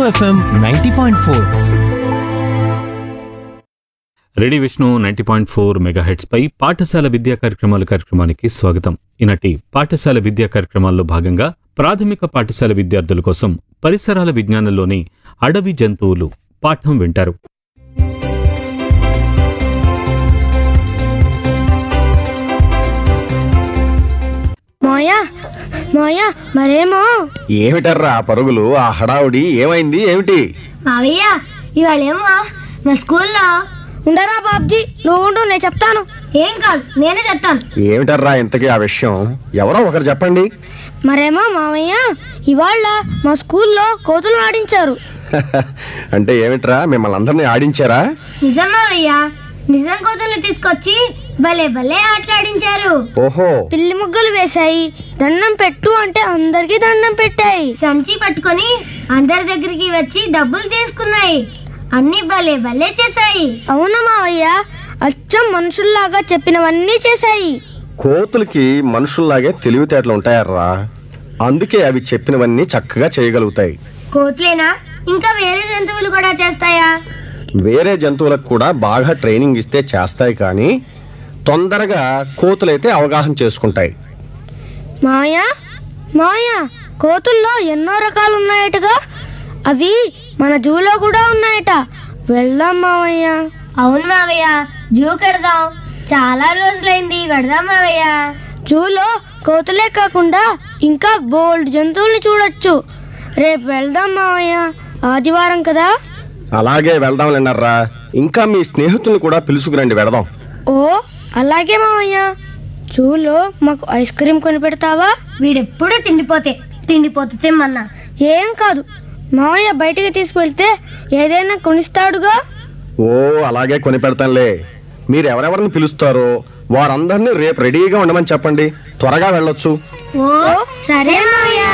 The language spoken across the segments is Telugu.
ఎఫ్ఎం నైంటీ పాయింట్ ఫోర్ రెడీ Vishnu ninety point four megahertz పై పాఠశాల విద్యా కార్యక్రమాల కార్యక్రమానికి స్వాగతం ఈనాటి పాఠశాల విద్యా కార్యక్రమాల్లో భాగంగా ప్రాథమిక పాఠశాల విద్యార్థుల కోసం పరిసరాల విజ్ఞానంలోని అడవి జంతువులు పాఠం వింటారు మోయా మోయా మరేమో ఏమిటర్రా ఆ పరుగులు ఆ హడావుడి ఏమైంది ఏమిటి మావయ్య ఇవాళ ఏమో మా స్కూల్లో ఉండరా బాబ్జీ నువ్వు ఉండు నేను చెప్తాను ఏం కాదు నేనే చెప్తాను ఏమిటర్రా ఇంతకీ ఆ విషయం ఎవరో ఒకరు చెప్పండి మరేమో మావయ్య ఇవాళ మా స్కూల్లో కోతులు ఆడించారు అంటే ఏమిట్రా మిమ్మల్ని అందరినీ ఆడించారా నిజం మావయ్య నిజం కోతులు తీసుకొచ్చి భలే భలే ఆటలాడించారు ఓహో పిల్లి ముగ్గులు వేశాయి దండం పెట్టు అంటే అందరికి దండం పెట్టాయి సంచి పట్టుకొని అందరి దగ్గరికి వచ్చి డబ్బులు తీసుకున్నాయి అన్ని భలే భలే చేశాయి అవును మావయ్య అచ్చం మనుషుల్లాగా చెప్పినవన్నీ చేశాయి కోతులకి మనుషుల్లాగే తెలివితేటలు ఉంటాయర్రా అందుకే అవి చెప్పినవన్నీ చక్కగా చేయగలుగుతాయి కోతులేనా ఇంకా వేరే జంతువులు కూడా చేస్తాయా వేరే జంతువులకు కూడా బాగా ట్రైనింగ్ ఇస్తే చేస్తాయి కానీ తొందరగా కోతులైతే అవగాహన చేసుకుంటాయి మావయ్య మావయ్య కోతుల్లో ఎన్నో రకాలు ఉన్నాయటగా అవి మన జూలో కూడా ఉన్నాయట వెళ్దాం మావయ్య అవును మావయ్య జూ కడదాం చాలా రోజులైంది వెడదాం మావయ్య జూలో కోతులే కాకుండా ఇంకా బోల్డ్ జంతువుల్ని చూడొచ్చు రేపు వెళ్దాం మావయ్య ఆదివారం కదా అలాగే వెళ్దాం లేనర్రా ఇంకా మీ స్నేహితుల్ని కూడా పిలుచుకురండి వెడదాం ఓ అలాగే మావయ్య జూలో మాకు ఐస్ క్రీమ్ కొని పెడతావా వీడెప్పుడు తిండిపోతే తిండిపోతే తిమ్మన్నా ఏం కాదు మావయ్య బయటికి తీసుకెళ్తే ఏదైనా కొనిస్తాడుగా ఓ అలాగే కొని పెడతానులే మీరు ఎవరెవరిని పిలుస్తారో వారందరినీ రేపు రెడీగా ఉండమని చెప్పండి త్వరగా వెళ్ళొచ్చు ఓ సరే మావయ్య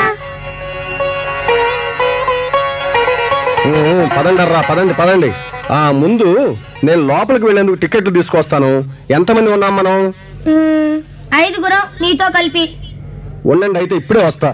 ఊ, పదండి అర్రా పదండి పదండి ఆ ముందు నేను లోపలికి వెళ్ళేందుకు టికెట్లు తీసుకొస్తాను ఎంతమంది ఉన్నాం మనం మ్మ్, ఐదుగురం నీతో కలిపి ఉండండి అయితే ఇప్పుడే వస్తా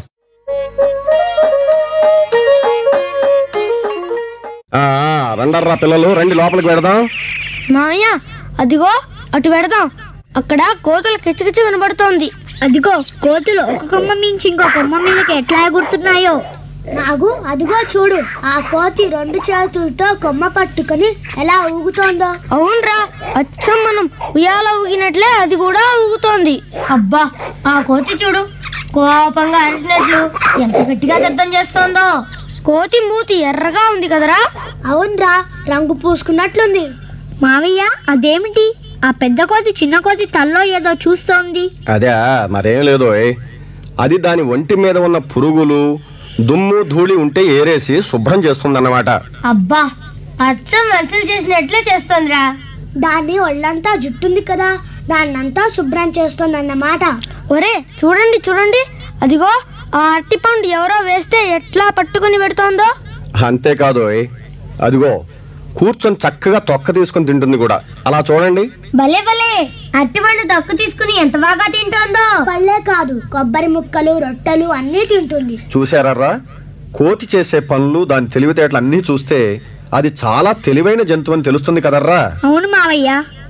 ఆ, ఆ, రండర్రా పిల్లలు రండి లోపలికి వెడదాం మావయ్య అదిగో అటు పెడదాం అక్కడ కోతులు కిచకిచ వినబడుతోంది అదిగో కోతులు ఒక కొమ్మ మించి ఇంకో కొమ్మ మీదకి ఎట్లా ఎగురుతున్నాయో నాగు అదిగో చూడు ఆ కోతి రెండు చేతులతో కొమ్మ పట్టుకొని ఎలా ఊగుతోందో అవునరా అచ్చం మనం ఉయ్యాల ఊగినట్లే అది కూడా ఊగుతోంది అబ్బా ఆ కోతి చూడు కోపంగా అరిచినట్లు ఎంత గట్టిగా శబ్దం చేస్తోందో కోతి మూతి ఎర్రగా ఉంది కదరా అవునరా రంగు పూసుకున్నట్లుంది మావయ్య అదేమిటి ఆ పెద్ద కోతి చిన్న కోతి తల్లో ఏదో చూస్తోంది అదే మరేం లేదు ఓయ్. అది దాని ఒంటి మీద ఉన్న పురుగులు దుమ్ము ధూళి ఉంటే ఏరేసి శుభ్రం చేస్తుందన్నమాట అబ్బా అచ్చం మనుషులు చేసినట్లే చేస్తోందిరా దాన్ని ఒళ్ళంతా జుట్టుంది కదా దాన్నంతా శుభ్రం చేస్తోందన్నమాట ఒరే చూడండి చూడండి అదిగో ఆ అరటిపండు ఎవరో వేస్తే ఎట్లా పట్టుకుని పెడుతోందో అంతేకాదు ఓయ్. అదిగో కూర్చొని చక్కగా తొక్క తీసుకొని తింటుంది కూడా అలా చూడండి భలే భలే అరటిపండు దక్కు తీసుకుని ఎంత బాగా తింటోందో పళ్ళే కాదు కొబ్బరి ముక్కలు రొట్టెలు అన్నీ తింటుంది చూశారా కోతి చేసే పనులు దాని తెలివితేటలు అన్నీ చూస్తే అది చాలా తెలివైన జంతువు అని తెలుస్తుంది కదర్రా అవును మావయ్య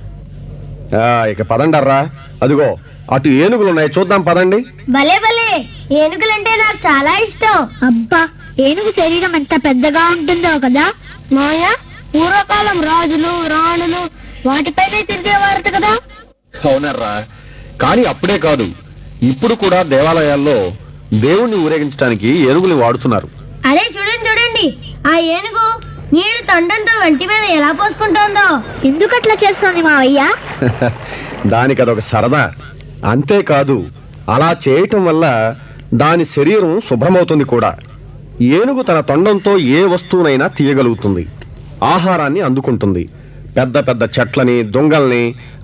ఆ, ఇక పదండర్రా అదిగో అటు ఏనుగులు ఉన్నాయి చూద్దాం పదండి భలే భలే ఏనుగులంటే నాకు చాలా ఇష్టం అబ్బా ఏనుగు శరీరం ఎంత పెద్దగా ఉంటుందో కదా మాయా పూర్వకాలం రాజులు రాణులు వాటిపైనే తిరిగేవారు కదా అవునర్రా కానీ అప్పుడే కాదు ఇప్పుడు కూడా దేవాలయాల్లో దేవుణ్ణి ఊరేగించడానికి ఏనుగులు వాడుతున్నారు అరే చూడండి చూడండి ఆ ఏనుగు నీళ్లు తొండంతో వంటి మీద ఎలా పోసుకుంటోందో ఎందుకట్లా చేస్తోంది మావయ్య దానికి అదొక సరదా అంతేకాదు అలా చేయటం వల్ల దాని శరీరం శుభ్రమవుతుంది కూడా ఏనుగు తన తొండంతో ఏ వస్తువునైనా తీయగలుగుతుంది ఆహారాన్ని అందుకుంటుంది పెద్ద పెద్ద చెట్లని దుంగల్ని